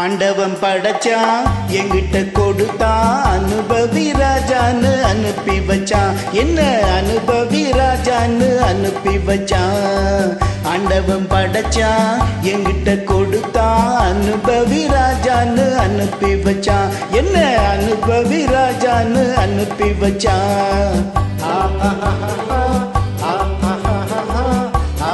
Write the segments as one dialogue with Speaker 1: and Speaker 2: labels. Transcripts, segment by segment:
Speaker 1: ஆண்டவன் படைச்சான் எங்கிட்ட கொடுத்தான் அனுபவி ராஜான்னு அனுப்பி வச்சான் என்ன அனுபவி ராஜான்னு அனுப்பி வச்சான் ஆண்டவன் படைச்சான் எங்கிட்ட கொடுத்தான் அனுபவி ராஜான்னு அனுப்பி வச்சான் என்ன அனுபவி ராஜான்னு அனுப்பி வச்சான் ஆ, ஆ, ஆ, ஆ, ஆ, ஆ, ஆ,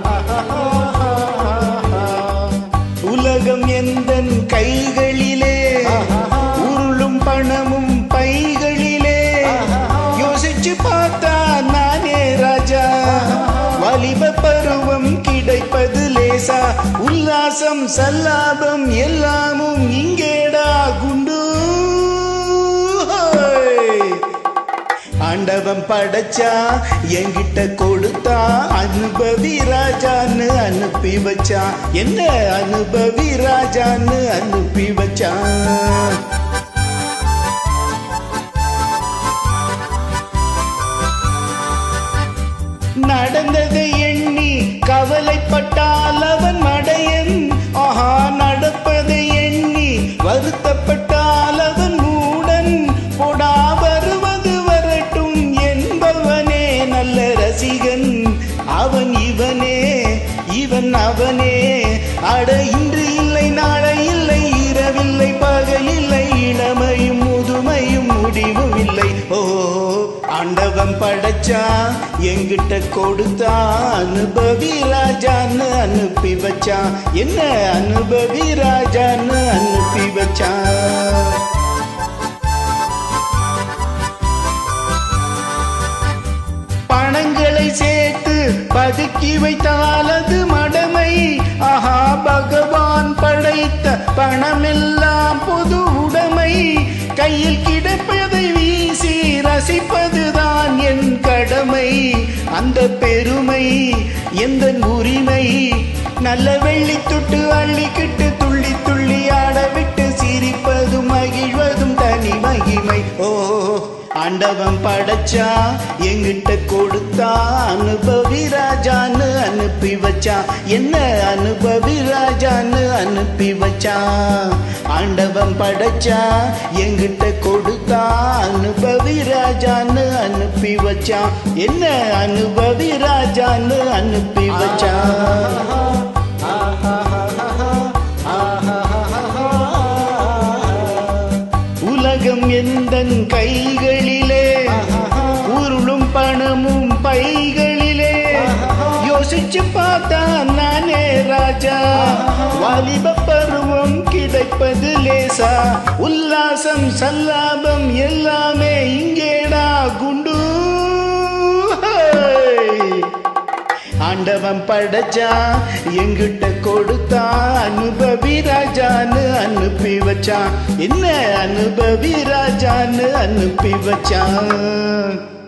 Speaker 1: ஆ, உலகம் எந்தன் கைகளிலே உருளும் பணமும் பைகளிலே யோசிச்சு பார்த்தா நானே ராஜா வாலிப பருவம் கிடைப்பது லேசா உல்லாசம் சல்லாபம் எல்லாமும் இங்கேடா குண்டு ஹோய். ஆண்டவன் படைச்சா என்கிட்ட கொடுத்தா அனுபவி ராஜான்னு அனுப்பி வச்சான் என்ன அனுபவி ராஜான்னு அனுப்பி வச்சான் நடந்ததை எண்ணி கவலைப்பட்டால் அவன் மடையன் ஆஹா நடப்பதை எண்ணி வருத்தப்பட்டால் அவன் மூடன் பொடா வருவது வரட்டும் என்பவனே நல்ல ரசிகன் அவன் இவனே இவன் அவனே அட இன்று இல்லை நாளை இல்லை இரவில்லை பகலில்லை இளமையும் முதுமையும் முடிவும் இல்லை ஓ ஆண்டவன் படைச்சா எங்கிட்ட கொடுத்தா அனுபவி ராஜான்னு அனுப்பி வச்சான் என்ன அனுபவி ராஜான்னு அனுப்பி வச்சான் பணங்களை சேர்த்து பதுக்கி வைத்தால் அது மடமை ஆஹா பகவான் படைத்த பணமெல்லாம் பொது உடைமை கையில் கிடைப்பதை வீசி ரசிப்பதுதான் என் கடமை அந்த பெருமை எந்த உரிமை நல்ல வெள்ளி துட்டு அள்ளிக்கிட்டு துள்ளி துள்ளி ஆட விட்டு சிரிப்பதும் மகிழ்வதும் தனி மகிமை ஓ ஆண்டவன் படைச்சா எங்கிட்ட கொடுத்தா அனுபவி ராஜான்னு அனுப்பி வச்சான் என்ன அனுபவி ராஜான்னு அனுப்பி வச்சான் ஆண்டவன் படைச்சா எங்கிட்ட கொடுத்தா அனுபவி ராஜான்னு அனுப்பி வச்சான் என்ன அனுபவி ராஜான்னு அனுப்பி வச்சான் உலகம் எந்தன் கைகளிலே உருளும் பணமும் பைகளிலே யோசிச்சு பார்த்தா நானே ராஜா வாலிப பருவம் கிடைப்பது லேசா உல்லாசம் சல்லாபம் எல்லாமே இங்கேடா குண்டு ஹை. ஆண்டவன் படைச்சா எங்கிட்ட கொடுத்தா அனுபவி ராஜான்னு அனுப்பி வச்சான் என்ன அனுபவி ராஜான்னு அனுப்பி வச்சான்